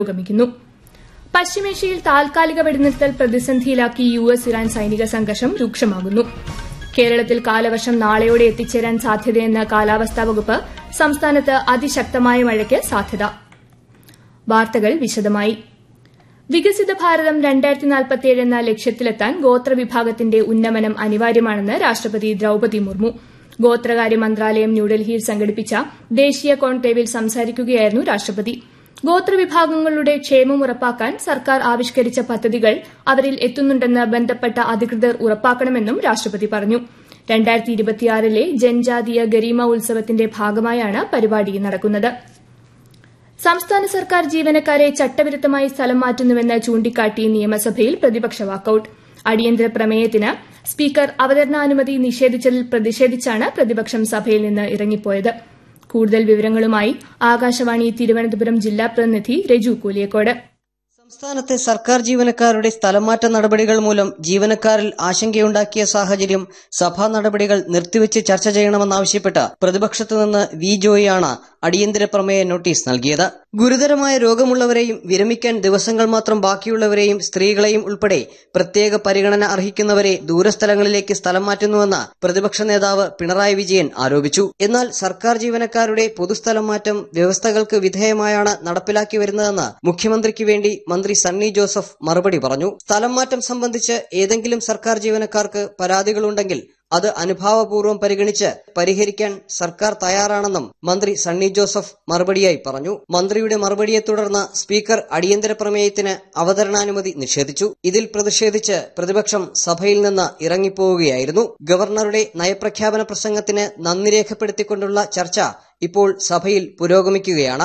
പുരോഗമിക്കുന്നു പശ്ചിമേഷ്യയിൽ താൽക്കാലിക വെടിനിർത്തൽ പ്രതിസന്ധിയിലാക്കി യു എസ് ഇറാൻ സൈനിക സംഘർഷം രൂക്ഷമാകുന്നു കേരളത്തിൽ കാലവർഷം നാളെയോടെ എത്തിച്ചേരാൻ സാധ്യതയെന്ന് കാലാവസ്ഥാ വകുപ്പ് സംസ്ഥാനത്ത് അതിശക്തമായ മഴയ്ക്ക് സാധ്യത വാർത്തകൾ വിശദമായി വികസിത ഭാരതം രണ്ടായിരത്തി നാൽപ്പത്തിയേഴ് എന്ന ലക്ഷ്യത്തിലെത്താൻ ഗോത്രവിഭാഗത്തിന്റെ ഉന്നമനം അനിവാര്യമാണെന്ന് രാഷ്ട്രപതി ദ്രൌപതി മുർമു ഗോത്രകാര്യ മന്ത്രാലയം ന്യൂഡൽഹിയിൽ സംഘടിപ്പിച്ച ദേശീയ കോൺക്ലേവിൽ സംസാരിക്കുകയായിരുന്നു രാഷ്ട്രപതി ഗോത്രവിഭാഗങ്ങളുടെ ക്ഷേമം ഉറപ്പാക്കാൻ സർക്കാർ ആവിഷ്കരിച്ച പദ്ധതികൾ അവരിൽ എത്തുന്നുണ്ടെന്ന് ബന്ധപ്പെട്ട അധികൃതർ ഉറപ്പാക്കണമെന്നും രാഷ്ട്രപതി പറഞ്ഞു രണ്ടായിരത്തി ഇരുപത്തിയാറിലെ ജൻജാതീയ ഗരീമ ഉത്സവത്തിന്റെ ഭാഗമായാണ് പരിപാടി നടക്കുന്നത് സംസ്ഥാന സർക്കാർ ജീവനക്കാരെ ചട്ടവിരുദ്ധമായി സ്ഥലം മാറ്റുന്നുവെന്ന് ചൂണ്ടിക്കാട്ടി നിയമസഭയിൽ പ്രതിപക്ഷ വാക്കൌട്ട് അടിയന്തര പ്രമേയത്തിന് സ്പീക്കർ അവതരണാനുമതി നിഷേധിച്ചതിൽ പ്രതിഷേധിച്ചാണ് പ്രതിപക്ഷം സഭയിൽ നിന്ന് ഇറങ്ങിപ്പോയത് കൂടുതൽ വിവരങ്ങളുമായി ആകാശവാണി തിരുവനന്തപുരം ജില്ലാ പ്രതിനിധി രജു കൂലിയക്കോട് സംസ്ഥാനത്തെ സർക്കാർ ജീവനക്കാരുടെ സ്ഥലംമാറ്റ നടപടികൾ മൂലം ജീവനക്കാരിൽ ആശങ്കയുണ്ടാക്കിയ സാഹചര്യം സഭാ നടപടികൾ നിർത്തിവെച്ച് ചർച്ച ചെയ്യണമെന്നാവശ്യപ്പെട്ട് പ്രതിപക്ഷത്തു നിന്ന് വി ജോയിയാണ് അടിയന്തര പ്രമേയ നോട്ടീസ് നൽകിയത് ഗുരുതരമായ രോഗമുള്ളവരെയും വിരമിക്കാൻ ദിവസങ്ങൾ മാത്രം ബാക്കിയുള്ളവരെയും സ്ത്രീകളെയും ഉൾപ്പെടെ പ്രത്യേക പരിഗണന അർഹിക്കുന്നവരെ ദൂരസ്ഥലങ്ങളിലേക്ക് സ്ഥലം മാറ്റുന്നുവെന്ന് പ്രതിപക്ഷ നേതാവ് പിണറായി വിജയൻ ആരോപിച്ചു എന്നാൽ സർക്കാർ ജീവനക്കാരുടെ പൊതുസ്ഥലം മാറ്റം വ്യവസ്ഥകൾക്ക് വിധേയമായാണ് നടപ്പിലാക്കി വരുന്നതെന്ന് മുഖ്യമന്ത്രിക്ക് വേണ്ടി മന്ത്രി സണ്ണി ജോസഫ് മറുപടി പറഞ്ഞു സ്ഥലം മാറ്റം സംബന്ധിച്ച് ഏതെങ്കിലും സർക്കാർ ജീവനക്കാർക്ക് പരാതികളുണ്ടെങ്കിൽ അത് അനുഭാവപൂർവ്വം പരിഗണിച്ച് പരിഹരിക്കാൻ സർക്കാർ തയ്യാറാണെന്നും മന്ത്രി സണ്ണി ജോസഫ് മറുപടിയായി പറഞ്ഞു മന്ത്രിയുടെ മറുപടിയെ തുടർന്ന് സ്പീക്കർ അടിയന്തര പ്രമേയത്തിന് അവതരണാനുമതി നിഷേധിച്ചു ഇതിൽ പ്രതിഷേധിച്ച് പ്രതിപക്ഷം സഭയിൽ നിന്ന് ഇറങ്ങിപ്പോവുകയായിരുന്നു ഗവർണറുടെ നയപ്രഖ്യാപന പ്രസംഗത്തിന് നന്ദി രേഖപ്പെടുത്തിക്കൊണ്ടുള്ള ചർച്ച ഇപ്പോൾ സഭയിൽ പുരോഗമിക്കുകയാണ്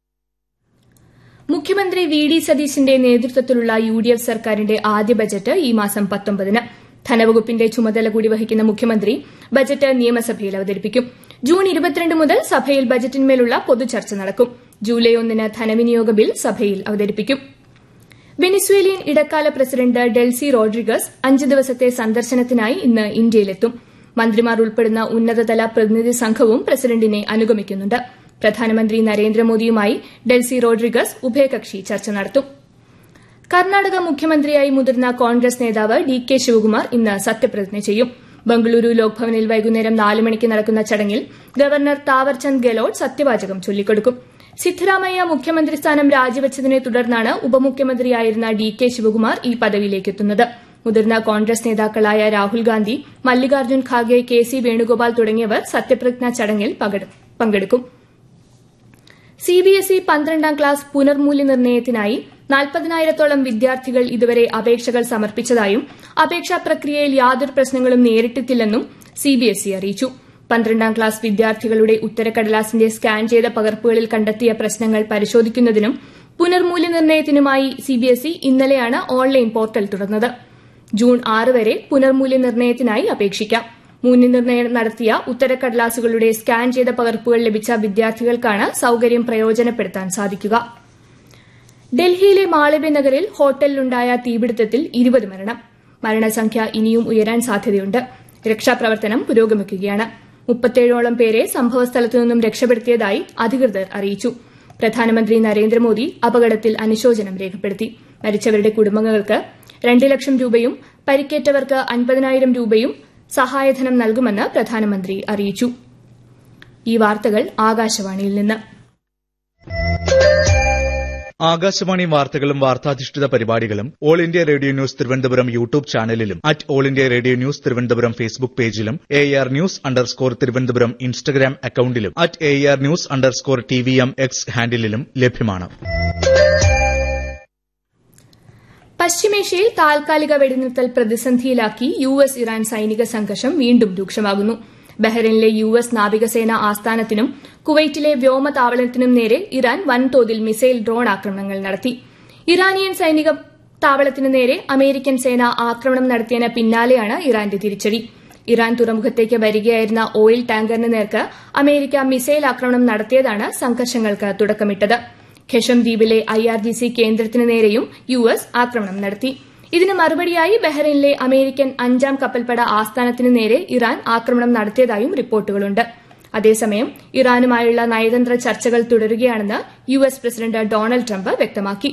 മുഖ്യമന്ത്രി വി ഡി സതീശിന്റെ നേതൃത്വത്തിലുള്ള യു ഡി എഫ് സർക്കാരിന്റെ ആദ്യ ബജറ്റ് ഈ മാസം പത്തൊമ്പതിന് ധനവകുപ്പിന്റെ ചുമതല കൂടി വഹിക്കുന്ന മുഖ്യമന്ത്രി ബജറ്റ് നിയമസഭയിൽ അവതരിപ്പിക്കും ജൂൺ ഇരുപത്തിരണ്ട് മുതൽ സഭയിൽ ബജറ്റിന്മേലുള്ള പൊതുചർച്ച നടക്കും ജൂലൈ ഒന്നിന് ധനവിനിയോഗ ബിൽ സഭയിൽ അവതരിപ്പിക്കും വെനിസ്വേലിയൻ ഇടക്കാല പ്രസിഡന്റ് ഡെൽസി റോഡ്രിഗസ് അഞ്ച് ദിവസത്തെ സന്ദർശനത്തിനായി ഇന്ന് ഇന്ത്യയിലെത്തും മന്ത്രിമാർ ഉൾപ്പെടുന്ന ഉന്നതതല പ്രതിനിധി സംഘവും പ്രസിഡന്റിനെ അനുഗമിക്കുന്നുണ്ട് പ്രധാനമന്ത്രി നരേന്ദ്രമോദിയുമായി ഡെൽസി റോഡ്രിഗസ് ഉഭയകക്ഷി ചർച്ച നടത്തും കർണാടക മുഖ്യമന്ത്രിയായി മുതിർന്ന കോൺഗ്രസ് നേതാവ് ഡി കെ ശിവകുമാർ ഇന്ന് സത്യപ്രതിജ്ഞ ചെയ്യും ബംഗളൂരു ലോക്ഭവനിൽ വൈകുന്നേരം നാല് മണിക്ക് നടക്കുന്ന ചടങ്ങിൽ ഗവർണർ താവർചന്ദ് ഗെലോട്ട് സത്യവാചകം ചൊല്ലിക്കൊടുക്കും സിദ്ധരാമയ്യ മുഖ്യമന്ത്രി സ്ഥാനം രാജിവച്ചതിനെ തുടർന്നാണ് ഉപമുഖ്യമന്ത്രിയായിരുന്ന ഡി കെ ശിവകുമാർ ഈ പദവിയിലേക്കെത്തുന്നത് മുതിർന്ന കോൺഗ്രസ് നേതാക്കളായ രാഹുൽ ഗാന്ധി മല്ലികാർജ്ജുൻ ഖാർഗെ കെ സി വേണുഗോപാൽ തുടങ്ങിയവർ സത്യപ്രതിജ്ഞാ ചടങ്ങിൽ പങ്കെടുക്കും സിബിഎസ്ഇ പന്ത്രണ്ടാം ക്ലാസ് പുനർമൂല്യനിർണ്ണയത്തിനായി നാൽപ്പതിനായിരത്തോളം വിദ്യാർത്ഥികൾ ഇതുവരെ അപേക്ഷകൾ സമർപ്പിച്ചതായും അപേക്ഷാ പ്രക്രിയയിൽ യാതൊരു പ്രശ്നങ്ങളും നേരിട്ടിട്ടില്ലെന്നും സിബിഎസ്ഇ അറിയിച്ചു പന്ത്രണ്ടാം ക്ലാസ് വിദ്യാർത്ഥികളുടെ ഉത്തരക്കടലാസിന്റെ സ്കാൻ ചെയ്ത പകർപ്പുകളിൽ കണ്ടെത്തിയ പ്രശ്നങ്ങൾ പരിശോധിക്കുന്നതിനും പുനർമൂല്യനിർണ്ണയത്തിനുമായി സിബിഎസ്ഇ ഇന്നലെയാണ് ഓൺലൈൻ പോർട്ടൽ തുറന്നത് ജൂൺ ആറ് വരെ പുനർമൂല്യനിർണ്ണയത്തിനായി അപേക്ഷിക്കാം മൂല്യനിർണ്ണയം നടത്തിയ ഉത്തരക്കടലാസുകളുടെ സ്കാൻ ചെയ്ത പകർപ്പുകൾ ലഭിച്ച വിദ്യാർത്ഥികൾക്കാണ് സൌകര്യം പ്രയോജനപ്പെടുത്താൻ സാധിക്കുക ഡൽഹിയിലെ മാളവ്യ നഗറിൽ ഹോട്ടലിലുണ്ടായ തീപിടുത്തത്തിൽ ഇരുപത് മരണം മരണസംഖ്യ ഇനിയും ഉയരാൻ സാധ്യതയുണ്ട് രക്ഷാപ്രവർത്തനം പുരോഗമിക്കുകയാണ് മുപ്പത്തേഴോളം പേരെ സംഭവസ്ഥലത്തു നിന്നും രക്ഷപ്പെടുത്തിയതായി അധികൃതർ അറിയിച്ചു പ്രധാനമന്ത്രി നരേന്ദ്രമോദി അപകടത്തിൽ അനുശോചനം രേഖപ്പെടുത്തി മരിച്ചവരുടെ കുടുംബങ്ങൾക്ക് രണ്ട് ലക്ഷം രൂപയും പരിക്കേറ്റവർക്ക് അൻപതിനായിരം രൂപയും സഹായധനം നൽകുമെന്ന് പ്രധാനമന്ത്രി അറിയിച്ചു ഈ വാർത്തകൾ ആകാശവാണിയിൽ നിന്ന് ആകാശവാണി വാർത്തകളും വാർത്താധിഷ്ഠിത പരിപാടികളും all India radio news Thiruvananthapuram YouTube ചാനലിലും at all India radio news Thiruvananthapuram Facebook പേജിലും A R news underscore Thiruvananthapuram Instagram അക്കൌണ്ടിലും at A R news underscore T V M X ഹാൻഡിലും ലഭ്യമാണ് പശ്ചിമേഷ്യയിൽ താൽക്കാലിക വെടിനിർത്തൽ പ്രതിസന്ധിയിലാക്കി യു എസ് ഇറാൻ സൈനിക സംഘർഷം വീണ്ടും രൂക്ഷമാകുന്നു ബഹ്റൈനിലെ യു എസ് നാവികസേന ആസ്ഥാനത്തിനും കുവൈറ്റിലെ വ്യോമതാവളത്തിനും നേരെ ഇറാൻ വൻതോതിൽ മിസൈൽ ഡ്രോൺ ആക്രമണങ്ങൾ നടത്തി ഇറാനിയൻ സൈനിക താവളത്തിനു നേരെ അമേരിക്കൻ സേന ആക്രമണം നടത്തിയതിന് പിന്നാലെയാണ് ഇറാന്റെ തിരിച്ചടി ഇറാൻ തുറമുഖത്തേക്ക് വരികയായിരുന്ന ഓയിൽ ടാങ്കറിന് നേർക്ക് അമേരിക്ക മിസൈൽ ആക്രമണം നടത്തിയതാണ് സംഘർഷങ്ങൾക്ക് തുടക്കമിട്ടത് ഖെഷം ദ്വീപിലെ ഐആർജിസി കേന്ദ്രത്തിനു നേരെയും യു എസ് ആക്രമണം നടത്തി ഇതിന് മറുപടിയായി ബഹ്റൈനിലെ അമേരിക്കൻ അഞ്ചാം കപ്പൽപ്പട ആസ്ഥാനത്തിനു നേരെ ഇറാൻ ആക്രമണം നടത്തിയതായും റിപ്പോർട്ടുകളുണ്ട് അതേസമയം ഇറാനുമായുള്ള നയതന്ത്ര ചർച്ചകൾ തുടരുകയാണെന്ന് U S president Donald Trump വ്യക്തമാക്കി